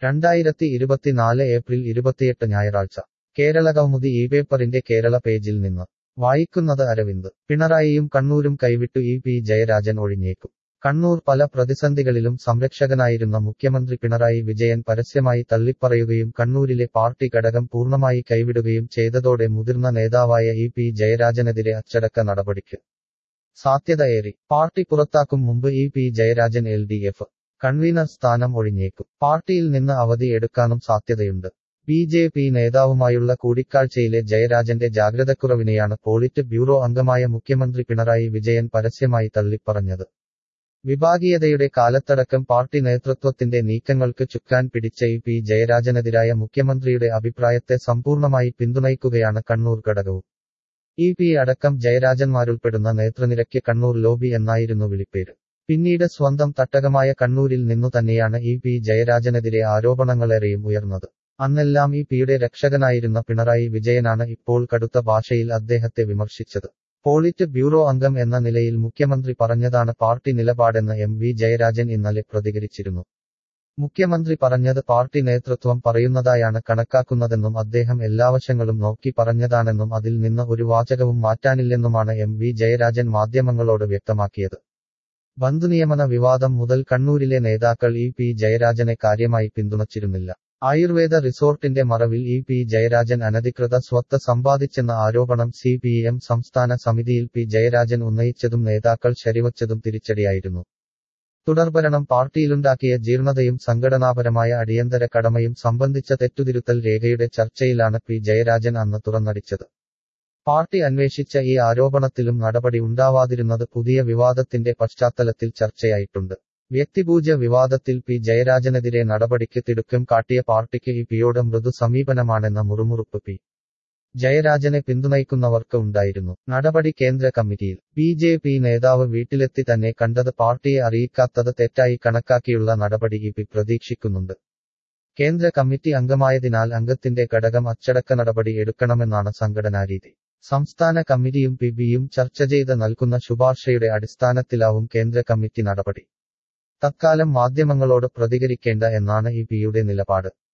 രണ്ടായിരത്തി ഇരുപത്തിനാല് ഏപ്രിൽ ഇരുപത്തിയെട്ട് ഞായറാഴ്ച കേരള കൗമുദി ഈ പേപ്പറിന്റെ കേരള പേജിൽ നിന്ന് വായിക്കുന്നത് അരവിന്ദ് പിണറായിയും കണ്ണൂരും കൈവിട്ടു ഇ പി ജയരാജൻ ഒഴിഞ്ഞേക്കും കണ്ണൂർ പല പ്രതിസന്ധികളിലും സംരക്ഷകനായിരുന്ന മുഖ്യമന്ത്രി പിണറായി വിജയൻ പരസ്യമായി തള്ളിപ്പറയുകയും കണ്ണൂരിലെ പാർട്ടി ഘടകം പൂർണ്ണമായി കൈവിടുകയും ചെയ്തതോടെ മുതിർന്ന നേതാവായ ഇ പി ജയരാജനെതിരെ അച്ചടക്ക നടപടിക്ക് സാധ്യതയേറി പാർട്ടി പുറത്താക്കും മുമ്പ് E P Jayarajan L D F convener സ്ഥാനം ഒഴിഞ്ഞേക്കും പാർട്ടിയിൽ നിന്ന് അവധി എടുക്കാനും സാധ്യതയുണ്ട് ബി ജെ പി നേതാവുമായുള്ള കൂടിക്കാഴ്ചയിലെ ജയരാജന്റെ ജാഗ്രതക്കുറവിനെയാണ് പോളിറ്റ് ബ്യൂറോ അംഗമായ മുഖ്യമന്ത്രി പിണറായി വിജയൻ പരസ്യമായി തള്ളിപ്പറഞ്ഞത് വിഭാഗീയതയുടെ കാലത്തടക്കം പാർട്ടി നേതൃത്വത്തിന്റെ നീക്കങ്ങൾക്ക് ചുക്കാൻ പിടിച്ച ഇ പി ജയരാജനെതിരായ മുഖ്യമന്ത്രിയുടെ അഭിപ്രായത്തെ സമ്പൂർണമായി പിന്തുണയ്ക്കുകയാണ് കണ്ണൂർ ഘടകവും ഇ പി അടക്കം ജയരാജന്മാരുൾപ്പെടുന്ന നേതൃനിരയ്ക്ക് കണ്ണൂർ ലോബി എന്നായിരുന്നു വിളിപ്പേര് പിന്നീട് സ്വന്തം തട്ടകമായ കണ്ണൂരിൽ നിന്നു തന്നെയാണ് ഇ പി ജയരാജനെതിരെ ആരോപണങ്ങളേറെയും ഉയർന്നത് അന്നെല്ലാം ഇ പിയുടെ രക്ഷകനായിരുന്ന പിണറായി വിജയനാണ് ഇപ്പോൾ കടുത്ത ഭാഷയിൽ അദ്ദേഹത്തെ വിമർശിച്ചത് പോളിറ്റ് ബ്യൂറോ അംഗം എന്ന നിലയിൽ മുഖ്യമന്ത്രി പറഞ്ഞതാണ് പാർട്ടി നിലപാടെന്ന് എം വി ജയരാജൻ ഇന്നലെ പ്രതികരിച്ചിരുന്നു മുഖ്യമന്ത്രി പറഞ്ഞത് പാർട്ടി നേതൃത്വം പറയുന്നതായാണ് കണക്കാക്കുന്നതെന്നും അദ്ദേഹം എല്ലാ വശങ്ങളും നോക്കി പറഞ്ഞതാണെന്നും അതിൽ നിന്ന് ഒരു വാചകവും മാറ്റാനില്ലെന്നുമാണ് എം വി ജയരാജൻ മാധ്യമങ്ങളോട് വ്യക്തമാക്കിയത് ബന്ധുനിയമന വിവാദം മുതൽ കണ്ണൂരിലെ നേതാക്കൾ ഇ പി ജയരാജനെ കാര്യമായി പിന്തുണച്ചിരുന്നില്ല ആയുർവേദ റിസോർട്ടിന്റെ മറവിൽ ഇ പി ജയരാജൻ അനധികൃത സ്വത്ത് സമ്പാദിച്ചെന്ന ആരോപണം സി പി എം സംസ്ഥാന സമിതിയിൽ പി ജയരാജൻ ഉന്നയിച്ചതും നേതാക്കൾ ശരിവച്ചതും തിരിച്ചടിയായിരുന്നു തുടർഭരണം പാർട്ടിയിലുണ്ടാക്കിയ ജീർണതയും സംഘടനാപരമായ അടിയന്തര കടമയും സംബന്ധിച്ച തെറ്റുതിരുത്തൽ രേഖയുടെ ചർച്ചയിലാണ് പി ജയരാജൻ അന്ന് തുറന്നടിച്ചത് പാർട്ടി അന്വേഷിച്ച ഈ ആരോപണത്തിലും നടപടി ഉണ്ടാവാതിരുന്നത് പുതിയ വിവാദത്തിന്റെ പശ്ചാത്തലത്തിൽ ചർച്ചയായിട്ടുണ്ട് വ്യക്തിപൂജ വിവാദത്തിൽ പി ജയരാജനെതിരെ നടപടിക്ക് തിടുക്കം കാട്ടിയ പാർട്ടിക്ക് ഈ പിയോട് മൃദു സമീപനമാണെന്ന മുറുമുറുപ്പ് പി ജയരാജനെ പിന്തുണയ്ക്കുന്നവർക്ക് ഉണ്ടായിരുന്നു നടപടി കേന്ദ്ര കമ്മിറ്റിയിൽ ബി ജെ പി നേതാവ് വീട്ടിലെത്തി തന്നെ കണ്ടത് പാർട്ടിയെ അറിയിക്കാത്തത് തെറ്റായി കണക്കാക്കിയുള്ള നടപടി ഇ പി പ്രതീക്ഷിക്കുന്നുണ്ട് കേന്ദ്ര കമ്മിറ്റി അംഗമായതിനാൽ അംഗത്തിന്റെ ഘടകം അച്ചടക്ക നടപടി എടുക്കണമെന്നാണ് സംഘടനാരീതി സംസ്ഥാന കമ്മിറ്റിയും പി ബിയും ചർച്ച ചെയ്ത് നൽകുന്ന ശുപാർശയുടെ അടിസ്ഥാനത്തിലാവും കേന്ദ്ര കമ്മിറ്റി നടപടി തത്കാലം മാധ്യമങ്ങളോട് പ്രതികരിക്കേണ്ട എന്നാണ് ഇ പിയുടെ നിലപാട്